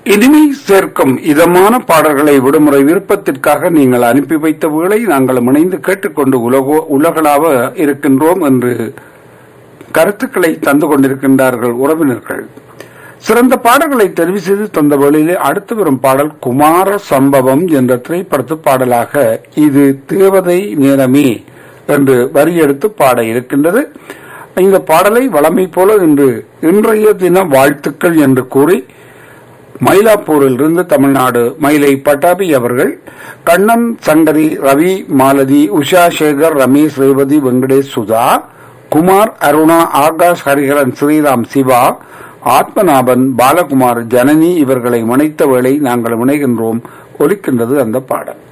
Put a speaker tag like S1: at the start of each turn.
S1: இனிமை சேர்க்கும் இதமான பாடல்களை விடுமுறை விருப்பத்திற்காக நீங்கள் அனுப்பி வைத்த வேளை நாங்கள் இணைந்து கேட்டுக்கொண்டு உலகோ உலகளாவ இருக்கின்றோம் என்று கருத்துக்களை தந்து கொண்டிருக்கின்றார்கள் உறவினர்கள் சிறந்த பாடல்களை தெரிவு செய்து தந்த வேளையிலே அடுத்து வரும் பாடல் குமார சம்பவம் என்ற திரைப்படத்து பாடலாக இது தேவதை நேரமே என்று வரி எடுத்து பாட இருக்கின்றது இந்த பாடலை வளமை போல இன்று இன்றைய தின வாழ்த்துக்கள் என்று கூறி மயிலாப்பூரில் இருந்து தமிழ்நாடு மயிலை பட்டாபி அவர்கள் கண்ணன் சங்கரி ரவி மாலதி உஷா சேகர் ரமேஷ் ரேவதி வெங்கடேஷ் சுதா குமார் அருணா ஆகாஷ் ஹரிஹரன் ஸ்ரீராம் சிவா ஆத்மநாபன் பாலகுமார் ஜனனி இவர்களை முனைத்த வேளை நாங்கள் முனைகின்றோம் ஒலிக்கின்றது அந்த பாடல்